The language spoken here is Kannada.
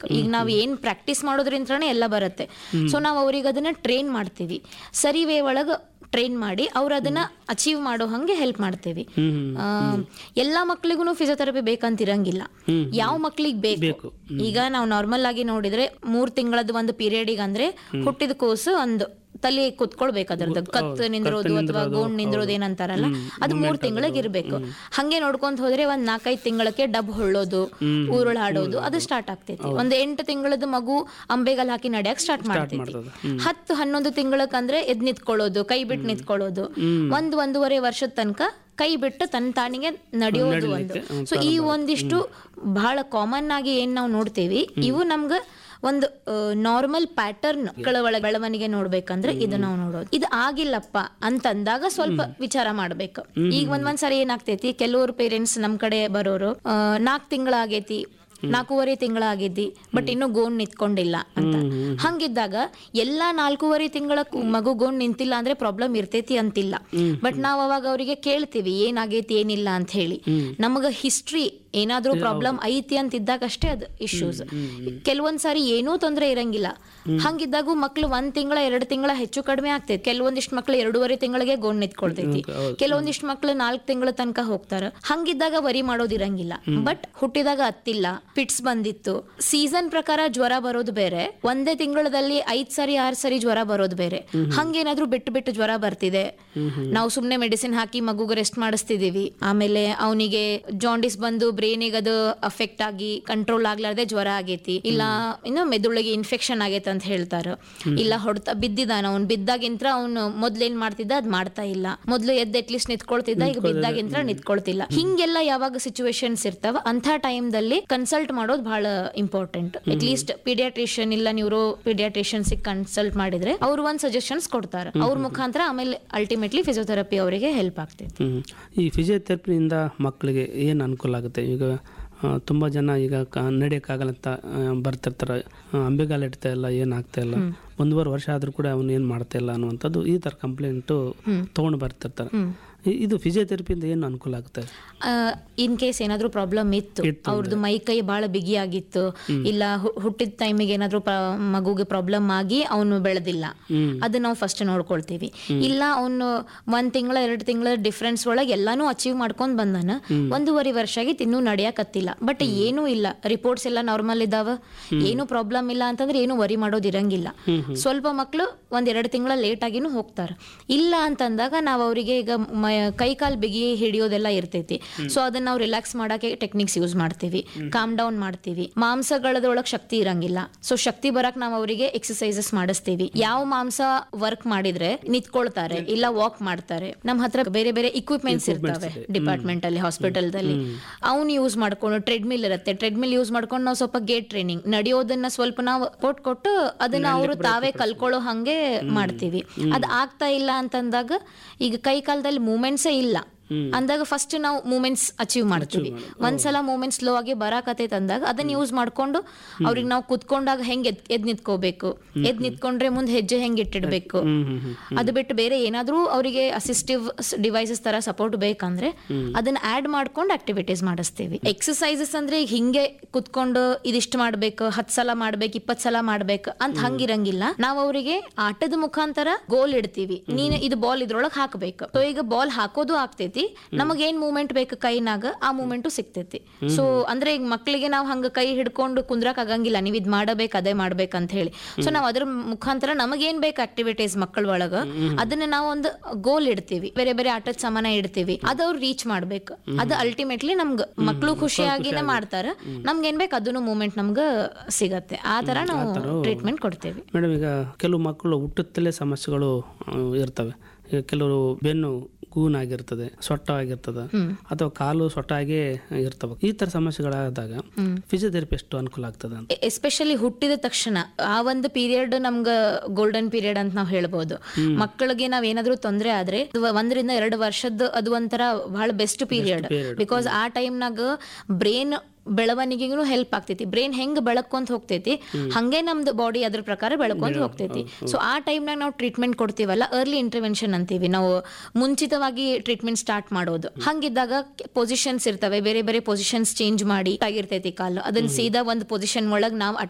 ಮಾಡ್ಬೇಕು ಈಗ ನಾವ್ ಏನ್ ಪ್ರಾಕ್ಟೀಸ್ ಮಾಡೋದ್ರಿಂತ್ರನೇ ಎಲ್ಲ ಬರುತ್ತೆ ಸೊ ನಾವು ಅವ್ರಿಗೆ ಅದನ್ನ ಟ್ರೈನ್ ಮಾಡ್ತೀವಿ ಸರಿ ವೇ ಒಳಗ ಟ್ರೈನ್ ಮಾಡಿ ಅವ್ರು ಅದನ್ನ ಅಚೀವ್ ಮಾಡೋ ಹಂಗೆ ಹೆಲ್ಪ್ ಮಾಡ್ತೀವಿ ಆ, ಎಲ್ಲಾ ಮಕ್ಳಿಗೂ ಫಿಸಿಯೋಥೆರಪಿ ಬೇಕಂತಿರಂಗಿಲ್ಲ ಯಾವ ಮಕ್ಳಿಗೆ ಬೇಕು ಈಗ ನಾವು ನಾರ್ಮಲ್ ಆಗಿ ನೋಡಿದ್ರೆ ಮೂರ್ ತಿಂಗಳದ ಒಂದು ಪೀರಿಯಡ್ ಅಂದ್ರೆ ಹುಟ್ಟಿದ ಕೂಸು ಒಂದು ತಲೆ ಕುತ್ಕೊಳ್ಬೇಕು ಅದ್ರದ್ದು ಕತ್ ನಿಂದ್ರೋದು ಅಥವಾ ಗೋಣ್ ನಿಂದ್ರೋದು ಏನಂತಾರಲ್ಲ ಅದು ಮೂರ್ ತಿಂಗಳಿಗೆ ಇರ್ಬೇಕು ಹಂಗೆ ನೋಡ್ಕೊಂತ ಹೋದ್ರೆ ಒಂದ್ ನಾಲ್ಕೈದು ತಿಂಗಳಕ್ಕೆ ಡಬ್ ಹೊಳ್ಳೋದು ಊರುಳ ಆಡೋದು ಅದು ಸ್ಟಾರ್ಟ್ ಆಗ್ತೈತಿ ಒಂದ್ ಎಂಟು ತಿಂಗಳದ ಮಗು ಅಂಬೆಗಲ್ ಹಾಕಿ ನಡ್ಯಾಕ್ ಸ್ಟಾರ್ಟ್ ಮಾಡ್ತೈತಿ ಹತ್ತು ಹನ್ನೊಂದು ತಿಂಗಳಕ್ಕಂದ್ರೆ ಎದ್ ನಿಂತ್ಕೊಳ್ಳೋದು ಕೈ ಬಿಟ್ಟು ನಿಂತ್ಕೊಳ್ಳೋದು ಒಂದ್ ಒಂದೂವರೆ ವರ್ಷದ ತನಕ ಕೈ ಬಿಟ್ಟು ತನ್ನ ತಾನಿಗೆ ನಡೆಯೋದು ಒಂದು ಸೊ ಈ ಒಂದಿಷ್ಟು ಬಹಳ ಕಾಮನ್ ಆಗಿ ಏನ್ ನಾವು ನೋಡ್ತೇವಿ ಇವು ನಮ್ಗ ಒಂದು ನಾರ್ಮಲ್ ಪ್ಯಾಟರ್ನ್ ಮಕ್ಕಳ ಒಳ ಬೆಳವಣಿಗೆ ನೋಡ್ಬೇಕಂದ್ರೆ ಇದು ನಾವು ನೋಡೋದು ಇದು ಆಗಿಲ್ಲಪ್ಪ ಅಂತಂದಾಗ ಸ್ವಲ್ಪ ವಿಚಾರ ಮಾಡ್ಬೇಕು ಈಗ ಒಂದ್ ಒಂದ್ಸರಿ ಏನಾಗ್ತೈತಿ ಕೆಲವರು ಪೇರೆಂಟ್ಸ್ ನಮ್ ಕಡೆ ಬರೋರು ನಾಲ್ಕು ತಿಂಗಳಾಗೈತಿ ನಾಲ್ಕೂವರೆ ತಿಂಗಳಾಗಿದ್ದಿ ಬಟ್ ಇನ್ನೂ ಗೋಣ್ ನಿಂತ್ಕೊಂಡಿಲ್ಲ ಅಂತ ಹಂಗಿದ್ದಾಗ ಎಲ್ಲಾ ನಾಲ್ಕೂವರೆ ತಿಂಗಳ ಕು- ಮಗು ಗೋಣ್ ನಿಂತಿಲ್ಲ ಅಂದ್ರೆ ಪ್ರಾಬ್ಲಮ್ ಇರ್ತೈತಿ ಅಂತಿಲ್ಲ ಬಟ್ ನಾವ್ ಅವಾಗ ಅವರಿಗೆ ಕೇಳ್ತೀವಿ ಏನಾಗೈತಿ ಏನಿಲ್ಲ ಅಂತ ಹೇಳಿ ನಮಗ ಹಿಸ್ಟ್ರಿ ಏನಾದ್ರೂ ಪ್ರಾಬ್ಲಮ್ ಐತಿ ಅಂತ ಇದ್ದಾಗಷ್ಟೇ ಅದು ಇಶ್ಯೂಸ್ ಕೆಲವೊಂದ್ ಸಾರಿ ಏನೂ ತೊಂದರೆ ಇರಂಗಿಲ್ಲ ಹಂಗಿದ್ದಾಗೂ ಮಕ್ಳು ಒಂದ್ ತಿಂಗಳ ಎರಡು ತಿಂಗಳ ಹೆಚ್ಚು ಕಡಿಮೆ ಆಗ್ತೈತಿ ಕೆಲವೊಂದಿಷ್ಟು ಮಕ್ಳು ಎರಡೂವರೆ ತಿಂಗಳಿಗೆ ಗೋಣ್ ನಿಂತ್ಕೊಳ್ತೈತಿ ಕೆಲವೊಂದಿಷ್ಟು ಮಕ್ಳು ನಾಲ್ಕು ತಿಂಗಳ ತನಕ ಹೋಗ್ತಾರ ಹಂಗಿದ್ದಾಗ ವರಿ ಮಾಡೋದಿರಂಗಿಲ್ಲ ಬಟ್ ಹುಟ್ಟಿದಾಗ ಹತ್ತಿಲ್ಲ ಪಿಟ್ಸ್ ಬಂದಿತ್ತು ಸೀಸನ್ ಪ್ರಕಾರ ಜ್ವರ ಬರೋದು ಬೇರೆ ಒಂದೇ ತಿಂಗಳಲ್ಲಿ ಐದ್ ಸರಿ ಆರ್ ಸರಿ ಜ್ವರ ಬರೋದು ಬೇರೆ ಹಂಗೇನಾದ್ರೂ ಬಿಟ್ಟು ಬಿಟ್ಟು ಜ್ವರ ಬರ್ತಿದೆ ನಾವು ಸುಮ್ನೆ ಮೆಡಿಸಿನ್ ಹಾಕಿ ಮಗುಗೆ ರೆಸ್ಟ್ ಮಾಡಿಸ್ತಿದೀವಿ ಆಮೇಲೆ ಅವನಿಗೆ ಜಾಂಡಿಸ್ ಬಂದು ಬ್ರೈನಿಗೆ ಅದು ಅಫೆಕ್ಟ್ ಆಗಿ ಕಂಟ್ರೋಲ್ ಆಗ್ಲಾರ್ದೆ ಜ್ವರ ಆಗೈತಿ ಇಲ್ಲ ಇನ್ನು ಮೆದುಳಿಗೆ ಇನ್ಫೆಕ್ಷನ್ ಆಗೈತೆ ಅಂತ ಹೇಳ್ತಾರ ಇಲ್ಲ ಹೊಡ್ತಾ ಬಿದ್ದಿದಾನ ಅವ್ನು ಬಿದ್ದಾಗಿಂತ್ರ ಅವ್ನು ಮೊದ್ಲೇನ್ ಮಾಡ್ತಿದ್ದ ಅದ್ ಮಾಡ್ತಾ ಇಲ್ಲ ಮೊದ್ಲು ಎದ್ದು ಅಟ್ಲೀಸ್ಟ್ ನಿಂತ್ಕೊಳ್ತಿದ್ದ ಈಗ ಬಿದ್ದಾಗಿಂತ್ರ ನಿಂತ್ಕೊಳ್ತಿಲ್ಲ ಹಿಂಗೆಲ್ಲ ಯಾವಾಗ ಸಿಚುವೇಶನ್ಸ್ ಇರ್ತಾವ ಅಂತ ಟೈಮ್ದಲ್ಲಿ ಕನ್ಸಲ್ಟ್ ಮಾಡೋದು ಬಹಳ ಇಂಪಾರ್ಟೆಂಟ್ ಅಟ್ಲೀಸ್ಟ್ ಪೀಡಿಯಾಟ್ರಿಷಿಯನ್ ಇಲ್ಲ ನ್ಯೂರೋ ಪೀಡಿಯಾಟ್ರಿಷಿಯನ್ಸ್ ಕನ್ಸಲ್ಟ್ ಮಾಡಿದ್ರೆ ಅವ್ರು ಒಂದ್ ಸಜೆಷನ್ಸ್ ಕೊಡ್ತಾರೆ ಅವ್ರ ಮುಖಾಂತರ ಆಮೇಲೆ ಅಲ್ಟಿಮೇಟ್ಲಿ ಫಿಸಿಯೋಥೆರಪಿ ಅವರಿಗೆ ಹೆಲ್ಪ್ ಆಗ್ತೈತಿ ಹ್ಮ್. ಈ ಫಿಸಿಯೋಥೆರಪಿಯಿಂದ ಮಕ್ಕಳಿಗೆ ಏನು ಅನುಕೂಲ ಆಗುತ್ತೆ ಈಗ ಆ, ತುಂಬ ಜನ ಈಗ ಕ ನಡೆಯೋಕ್ಕಾಗಲ್ಲ ಅಂತ ಆ, ಬರ್ತಿರ್ತಾರೆ ಆ, ಅಂಬೆಗಾಲು ಇಡ್ತಾ ಇಲ್ಲ ಏನು ಆಗ್ತಾ ಇಲ್ಲ ಒಂದೂವರೆ ವರ್ಷ ಆದರೂ ಕೂಡ ಅವನು ಏನು ಮಾಡ್ತಾ ಇಲ್ಲ ಅನ್ನುವಂಥದ್ದು ಈ ಥರ ಕಂಪ್ಲೇಂಟು ತೊಗೊಂಡು ಬರ್ತಿರ್ತಾರೆ ಇ- ಇದು ಫಿಸಿಯೋಥೆರಪಿಯಿಂದ ಏನು ಅನುಕೂಲ ಆಗುತ್ತೆ ಇನ್ ಕೇಸ್ ಏನಾದ್ರೂ ಪ್ರಾಬ್ಲಮ್ ಇತ್ತು ಅವ್ರದ್ದು ಮೈ ಕೈ ಬಹಳ ಬಿಗಿಯಾಗಿತ್ತು ಇಲ್ಲ ಹು- ಹುಟ್ಟಿದ ಟೈಮಿಗೆ ಏನಾದ್ರೂ ಪ್ರ- ಮಗುಗೆ ಪ್ರಾಬ್ಲಮ್ ಆಗಿ ಅವನು ಬೆಳೆದಿಲ್ಲ ಅದು ನಾವು ಫಸ್ಟ್ ನೋಡ್ಕೊಳ್ತೀವಿ ಇಲ್ಲ ಅವನು ಒಂದ್ ತಿಂಗಳ ಎರಡು ತಿಂಗಳ ಡಿಫ್ರೆನ್ಸ್ ಒಳಗೆ ಎಲ್ಲಾನು ಅಚೀವ್ ಮಾಡ್ಕೊಂಡ್ ಬಂದಾನ ಒಂದೂವರೆ ವರ್ಷ ಆಗಿತ್ತು ಇನ್ನೂ ನಡೆಯಕತ್ತಿಲ್ಲ ಬಟ್ ಏನೂ ಇಲ್ಲ ರಿಪೋರ್ಟ್ಸ್ ಎಲ್ಲ ನಾರ್ಮಲ್ ಇದಾವ ಏನು ಪ್ರಾಬ್ಲಮ್ ಇಲ್ಲ ಅಂತಂದ್ರೆ ಏನು ವರಿ ಮಾಡೋದಿರಂಗಿಲ್ಲ ಸ್ವಲ್ಪ ಮಕ್ಕಳು ಒಂದ್ ಎರಡು ತಿಂಗಳ ಲೇಟ್ ಆಗಿನೂ ಹೋಗ್ತಾರ ಇಲ್ಲ ಅಂತಂದಾಗ ನಾವು ಅವರಿಗೆ ಈಗ ಮ- ಕೈ ಕಾಲ್ ಬಿಗಿ ಹಿಡಿಯೋದೆಲ್ಲ ಇರ್ತೈತಿ ಸೊ ಅದನ್ನ ನಾವು ರಿಲ್ಯಾಕ್ಸ್ ಮಾಡಕ್ಕೆ ಟೆಕ್ನಿಕ್ಸ್ ಯೂಸ್ ಮಾಡ್ತೀವಿ ಕಾಮ್ ಡೌನ್ ಮಾಡ್ತೀವಿ ಮಾಂಸಗಳದೊಳಗೆ ಶಕ್ತಿ ಇರಂಗಿಲ್ಲ ಸೊ ಶಕ್ತಿ ಬರಕ್ ನಾವು ಅವರಿಗೆ ಎಕ್ಸಸೈಸಸ್ ಮಾಡಿಸ್ತೀವಿ ಯಾವ ಮಾಂಸ ವರ್ಕ್ ಮಾಡಿದ್ರೆ ನಿಂತ್ಕೊಳ್ತಾರೆ ಇಲ್ಲ ವಾಕ್ ಮಾಡ್ತಾರೆ ನಮ್ಮ ಹತ್ರ ಬೇರೆ ಬೇರೆ ಇಕ್ವಿಪ್ಮೆಂಟ್ಸ್ ಇರ್ತವೆ ಡಿಪಾರ್ಟ್ಮೆಂಟ್ ಅಲ್ಲಿ ಹಾಸ್ಪಿಟಲ್ದಲ್ಲಿ ಅವ್ನು ಯೂಸ್ ಮಾಡ್ಕೊಂಡು ಟ್ರೆಡ್ಮಿಲ್ ಇರುತ್ತೆ ಟ್ರೆಡ್ಮಿಲ್ ಯೂಸ್ ಮಾಡ್ಕೊಂಡು ನಾವು ಸ್ವಲ್ಪ ಗೇಟ್ ಟ್ರೈನಿಂಗ್ ನಡೆಯೋದನ್ನ ಸ್ವಲ್ಪ ನಾವು ಕೊಟ್ಟು ಕೊಟ್ಟು ಅದನ್ನ ಅವರು ತಾವೇ ಕಲ್ಕೊಳ್ಳೋ ಹಂಗೆ ಮಾಡ್ತೀವಿ ಅದ್ ಆಗ್ತಾ ಇಲ್ಲ ಅಂತಂದಾಗ ಈಗ ಕೈ ಕಾಲದಲ್ಲಿ ಮೂಮೆಂಟ್ಸೇ ಇಲ್ಲ ಅಂದಾಗ ಫಸ್ಟ್ ನಾವು ಮೂಮೆಂಟ್ಸ್ ಅಚೀವ್ ಮಾಡ್ತೀವಿ ಒಂದ್ಸಲ ಮೂಮೆಂಟ್ ಸ್ಲೋ ಆಗಿ ಬರಾಕತೈತೆ ಅಂದಾಗ ಅದನ್ನ ಯೂಸ್ ಮಾಡ್ಕೊಂಡು ಅವ್ರಿಗೆ ನಾವು ಕುತ್ಕೊಂಡಾಗ ಹೆಂಗ್ ಎದ್ ಎದ್ ನಿಂತ್ಕೋಬೇಕು ಎದ್ ನಿಂತ್ಕೊಂಡ್ರೆ ಮುಂದೆ ಹೆಜ್ಜೆ ಹೆಂಗ್ ಇಟ್ಟಿಡ್ಬೇಕು ಅದು ಬಿಟ್ಟು ಬೇರೆ ಏನಾದ್ರೂ ಅವರಿಗೆ ಅಸಿಸ್ಟಿವ್ ಡಿವೈಸಸ್ ತರ ಸಪೋರ್ಟ್ ಬೇಕಂದ್ರೆ ಅದನ್ನ ಆಡ್ ಮಾಡ್ಕೊಂಡು ಆಕ್ಟಿವಿಟೀಸ್ ಮಾಡಿಸ್ತೀವಿ ಎಕ್ಸಸೈಸಸ್ ಅಂದ್ರೆ ಈಗ ಹಿಂಗೆ ಕುತ್ಕೊಂಡು ಇದಿಷ್ಟು ಮಾಡ್ಬೇಕು ಹತ್ ಸಲ ಮಾಡ್ಬೇಕು ಇಪ್ಪತ್ ಸಲ ಮಾಡ್ಬೇಕು ಅಂತ ಹಂಗಿರಂಗಿಲ್ಲ ನಾವು ಅವರಿಗೆ ಆಟದ ಮುಖಾಂತರ ಗೋಲ್ ಇಡ್ತೀವಿ ನೀನು ಇದು ಬಾಲ್ ಇದ್ರೊಳಗೆ ಹಾಕ್ಬೇಕು ಸೊ ಈಗ ಬಾಲ್ ಹಾಕೋದು ಆಗ್ತೈತಿ ನಮಗ್ ಏನ್ ಮೂವ್ಮೆಂಟ್ ಬೇಕು ಕೈನಾಗ ಆ ಮೂವ್ಮೆಂಟು ಸಿಗ್ತೈತಿ ಸೊ ಅಂದ್ರೆ ಈಗ ಮಕ್ಳಿಗೆ ನಾವು ಹಂಗ ಕೈ ಹಿಡ್ಕೊಂಡು ಕುಂದ್ರಕ್ ಆಗಂಗಿಲ್ಲ ನೀವ್ ಇದ್ ಮಾಡಬೇಕು ಅದೇ ಮಾಡ್ಬೇಕು ಅಂತ ಹೇಳಿ ಸೊ ನಾವ್ ಅದ್ರ ಮುಖಾಂತರ ನಮಗೇನ್ ಬೇಕು ಆಕ್ಟಿವಿಟೀಸ್ ಮಕ್ಕಳ ಒಳಗ ಅದನ್ನ ನಾವು ಒಂದು ಗೋಲ್ ಇಡ್ತೀವಿ ಬೇರೆ ಬೇರೆ ಆಟದ ಸಾಮಾನ ಇಡ್ತೀವಿ ಅದು ಅವ್ರು ರೀಚ್ ಮಾಡ್ಬೇಕು ಅದು ಅಲ್ಟಿಮೇಟ್ಲಿ ನಮ್ಗ ಮಕ್ಳು ಖುಷಿಯಾಗಿನೇ ಮಾಡ್ತಾರ ನಮ್ಗೆ ಏನ್ ಬೇಕು ಅದನ್ನು ಮೂಮೆಂಟ್ ನಮ್ಗ ಸಿಗತ್ತೆ ಆ ತರ ನಾವು ಟ್ರೀಟ್ಮೆಂಟ್ ಕೊಡ್ತೇವೆ ಮೇಡಮ್ ಈಗ ಕೆಲವು ಮಕ್ಕಳು ಹುಟ್ಟುತ್ತಲೇ ಸಮಸ್ಯೆಗಳು ಆ, ಇರ್ತವೆ ಈಗ ಕೆಲವರು ಬೆನ್ನು ಗೂನಾಗಿರ್ತದೆ ಸೊಟ್ಟ ಆಗಿರ್ತದೆ ಅಥವಾ ಕಾಲು ಸೊಟ್ಟಾಗೇ ಇರ್ತವೆ ಈ ತರ ಸಮಸ್ಯೆಗಳಾದಾಗ ಫಿಸಿಯೋಥೆರಪಿ ಎಷ್ಟು ಅನುಕೂಲ ಆಗ್ತದೆ ಅಂತ ಎಸ್ಪೆಷಲಿ ಹುಟ್ಟಿದ ತಕ್ಷಣ ಆ ಒಂದು ಪೀರಿಯಡ್ ನಮ್ಗ ಗೋಲ್ಡನ್ ಪೀರಿಯಡ್ ಅಂತ ನಾವು ಹೇಳ್ಬೋದು ಮಕ್ಕಳಿಗೆ ನಾವ್ ಏನಾದ್ರೂ ತೊಂದರೆ ಆದ್ರೆ ಅದು ಒಂದರಿಂದ ಎರಡು ವರ್ಷದ ಅದು ಒಂಥರ ಬಹಳ ಬೆಸ್ಟ್ ಪೀರಿಯಡ್ ಬಿಕಾಸ್ ಆ ಟೈಮ್ನಾಗ ಬ್ರೇನ್ ಬೆಳವಣಿಗೆಗೂ ಹೆಲ್ಪ್ ಆಗ್ತೈತಿ ಬ್ರೈನ್ ಹೆಂಗ್ ಬೆಳಕೊಂತ ಹೋಗ್ತೈತಿ ಹಂಗೆ ನಮ್ದು ಬಾಡಿ ಅದ್ರ ಪ್ರಕಾರ ಬೆಳ್ಕೊಂತ ಹೋಗ್ತೈತಿ ಸೊ ಆ ಟೈಮ್ನಾಗ ನಾವು ಟ್ರೀಟ್ಮೆಂಟ್ ಕೊಡ್ತೀವಲ್ಲ ಅರ್ಲಿ ಇಂಟರ್ವೆನ್ಷನ್ ಅಂತೀವಿ ನಾವು ಮುಂಚಿತವಾಗಿ ಟ್ರೀಟ್ಮೆಂಟ್ ಸ್ಟಾರ್ಟ್ ಮಾಡೋದು ಹಂಗಿದ್ದಾಗ ಪೊಸಿಷನ್ಸ್ ಇರ್ತವೆ ಬೇರೆ ಬೇರೆ ಪೊಸಿಷನ್ಸ್ ಚೇಂಜ್ ಮಾಡಿ ಆಗಿರ್ತೈತಿ ಕಾಲು ಅದನ್ನ ಸೀದಾ ಒಂದು ಪೊಸಿಷನ್ ಒಳಗ್ ನಾವು